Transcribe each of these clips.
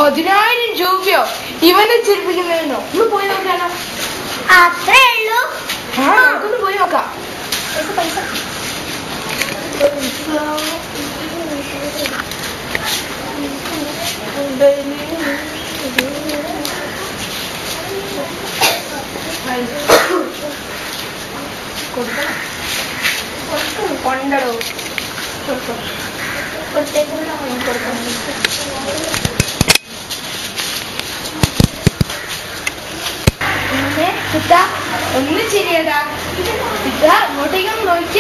പതിനായിരം രൂപയോ ഇവനെ ചിരിപ്പിക്കുന്നതിനോ ഒന്ന് പോയി നോക്കാനോ അത്രേ ഉള്ളൂ ആ നമുക്കൊന്ന് പോയി നോക്കാം പൈസ കൊണ്ടടോ ഇതാ ഒന്ന് ശരിയടാ ഇതാ ഇങ്ങോട്ടേക്കൊന്ന് നോക്കിയ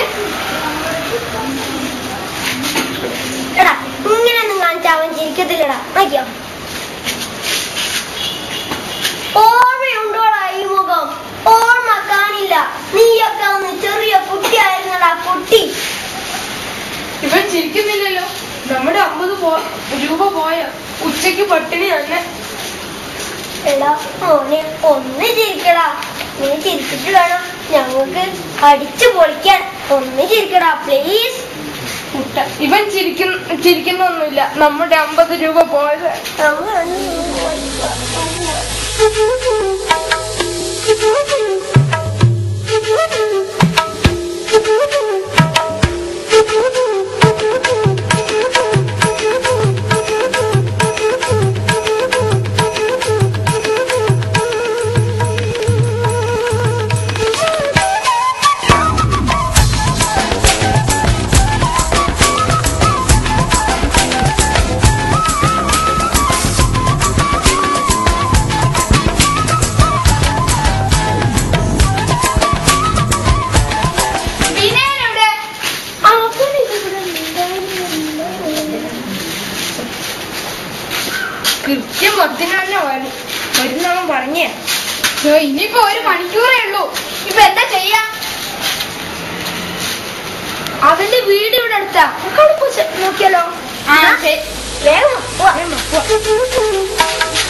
എടാ ഇങ്ങനെയൊന്നും കാണിച്ചാ അവൻ ചിരിക്കത്തില്ലടാ നോക്കിയോ ഓർമ്മയുണ്ടോടാ ഈ മുഖം ഓർമ്മ കാണില്ല നീയൊക്കെ ഒന്ന് ചെറിയ കുട്ടിയായിരുന്നടാ കുട്ടി ഇവൻ ചിരിക്കുന്നില്ലല്ലോ നമ്മുടെ അമ്പത് പോ രൂപ പോയ ഉച്ചയ്ക്ക് പട്ടിണി തന്നെ എടാ മോനെ ഒന്ന് ചിരിക്കടാ നീ ചിരിച്ചിട്ട് വേണം ഞങ്ങൾക്ക് അടിച്ചു പൊളിക്കാൻ ഒന്ന് ചിരിക്കടാ പ്ലീസ് മുട്ട ഇവൻ ചിരിക്കുന്ന ചിരിക്കുന്നൊന്നുമില്ല നമ്മുടെ അമ്പത് രൂപ പോയത് വിനയനെവിടെ? കൃത്യം പത്തിനാലിന് വരും വരുന്നവൻ പറഞ്ഞേ ഛോ, ഇനിയിപ്പോ ഒരു മണിക്കൂറേ ഉള്ളൂ ഇപ്പൊ എന്താ ചെയ്യാ അവന്റെ വീട് ഇവിടെ അടുത്താ നമുക്ക് അവിടെ പോയി ചെ- നോക്കിയാലോ ആ ശരി വേഗം വാ. വേഗം വാ, പോവാം.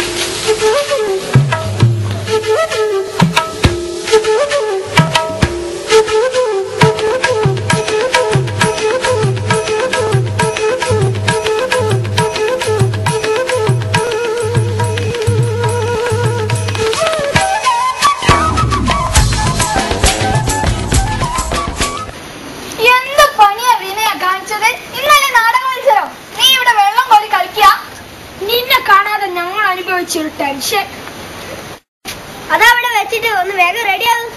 എന്ത് പണിയാ വിനയ കാണിച്ചത് ഇന്നലെ നാടക മത്സരം നീ ഇവിടെ വെള്ളം കോരി കളിക്കുക നിന്നെ കാണാതെ ഞങ്ങൾ അനുഭവിച്ചൊരു ടെൻഷൻ അതവിടെ വെച്ചിട്ട് ഒന്ന് വേഗം റെഡിയാവും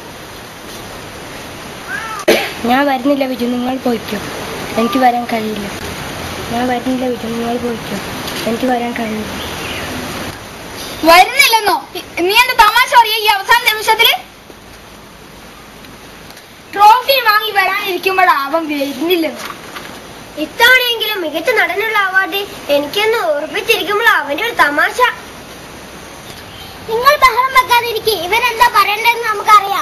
ഞാൻ വരുന്നില്ല വിജു നിങ്ങൾ പോയിക്കോ എനിക്ക് വരാൻ കഴിയില്ല ഞാൻ വരുന്നില്ല വിജു നിങ്ങൾ പോയിക്കോ എനിക്ക് വരാൻ കഴിയില്ല വരുന്നില്ലെന്നോ നീ എന്താ തമാശ അറിയ ഈ അവസാന നിമിഷത്തില് ട്രോഫി വാങ്ങി വരാനിരിക്കുമ്പോഴാ അവൻ വരുന്നില്ലെന്ന് ഇത്തവണയെങ്കിലും മികച്ച നടനുള്ള അവാർഡ് എനിക്കൊന്ന് ഉറപ്പിച്ചിരിക്കുമ്പോൾ അവന്റെ ഒരു തമാശ നിങ്ങൾ ബഹളം വെക്കാതിരിക്കെ ഇവരെന്താ പറയണ്ടെന്ന് നമുക്കറിയാം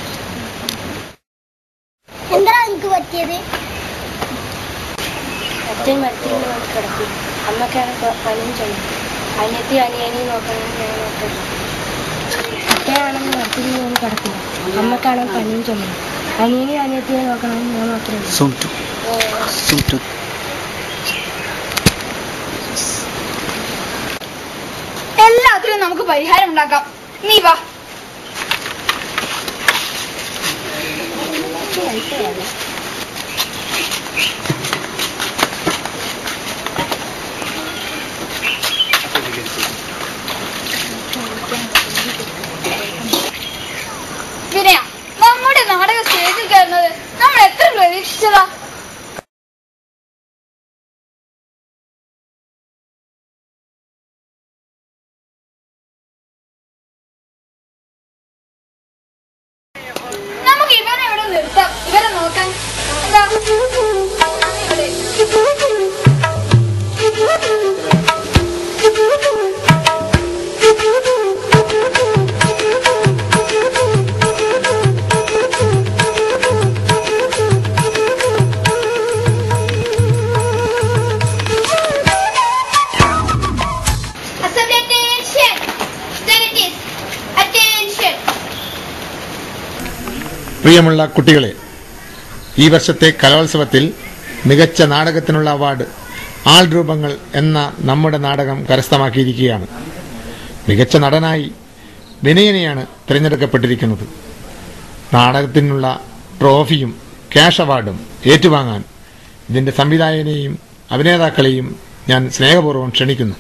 എന്താ എനിക്ക് പറ്റിയത് അച്ഛൻ മരത്തിൽ നിന്ന് വന്ന് കിടക്കി അമ്മക്കാണ് പ- പണിയും ചെയ്യും അനിയത്തി അനിയനെ നോക്കണം ഞാൻ നോക്കണം അച്ഛനാണെങ്കിൽ മരത്തിൽ നിന്ന് വന്ന് കിടക്കില്ല അമ്മക്കാണെങ്കിൽ പണിയും ചെയ്യും അനിയനെ അനിയത്തിയെ നോക്കണം ഞാൻ മാത്രമേ ഉള്ളൂ. Zoom to. Zoom to. എല്ലാത്തിനും നമുക്ക് പരിഹാരം ഉണ്ടാക്കാം നീ വാ വിനയ നമ്മുടെ നാടക സ്റ്റേജിൽ കയറുന്നത് നമ്മൾ എത്ര പ്രതീക്ഷിച്ചതാ നമുക്ക് ഇവനെ ഇവിടെ നിർത്താം ഇവരെ നോക്കാൻ എന്താ ഇവിടെ. Assembly attention! Delegates, attention! പ്രിയമുള്ള കുട്ടികളെ ഈ വർഷത്തെ കലോത്സവത്തിൽ മികച്ച നാടകത്തിനുള്ള അവാർഡ് ആൾ രൂപങ്ങൾ എന്ന നമ്മുടെ നാടകം കരസ്ഥമാക്കിയിരിക്കുകയാണ് മികച്ച നടനായി വിനയനെയാണ് തിരഞ്ഞെടുക്കപ്പെട്ടിരിക്കുന്നത് നാടകത്തിനുള്ള ട്രോഫിയും ക്യാഷ് അവാർഡും ഏറ്റുവാങ്ങാൻ ഇതിന്റെ സംവിധായകനെയും അഭിനേതാക്കളെയും ഞാൻ സ്നേഹപൂർവ്വം ക്ഷണിക്കുന്നു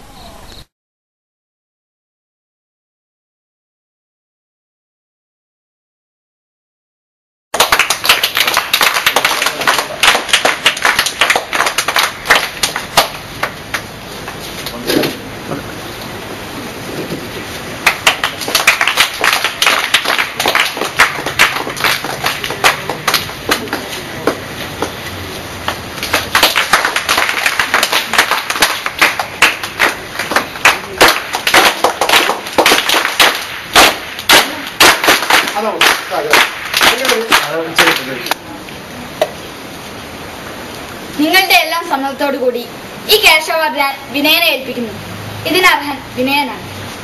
നിങ്ങളുടെ എല്ലാം സമ്മതത്തോടു കൂടി ഈ ക്യാഷ് അവാർഡ് ഞാൻ വിനയനെ ഏൽപ്പിക്കുന്നു ഇതിനർഹൻ വിനയനാണ്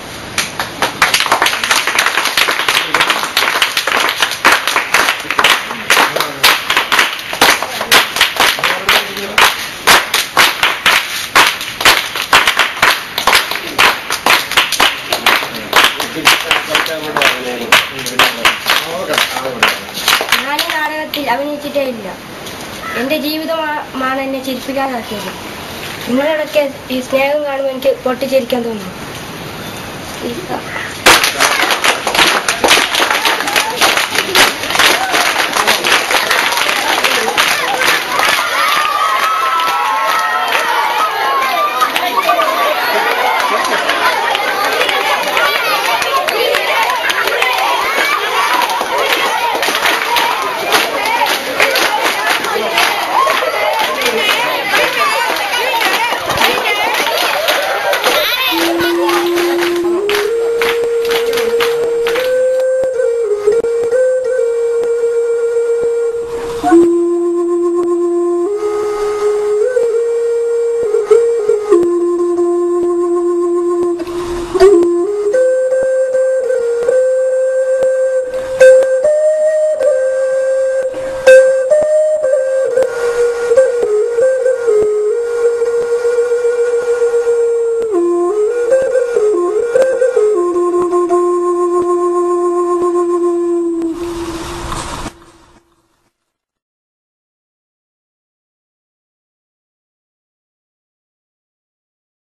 ഞാൻ ഈ നാടകത്തിൽ അഭിനയിച്ചിട്ടേ ഇല്ല എന്റെ ജീവിതമാണ് എന്നെ ചിരിപ്പിക്കാനാക്കിയത് നിങ്ങളോടൊക്കെ ഈ സ്നേഹം കാണുമ്പോൾ എനിക്ക് പൊട്ടിച്ചിരിക്കാൻ തോന്നുന്നു ഈ-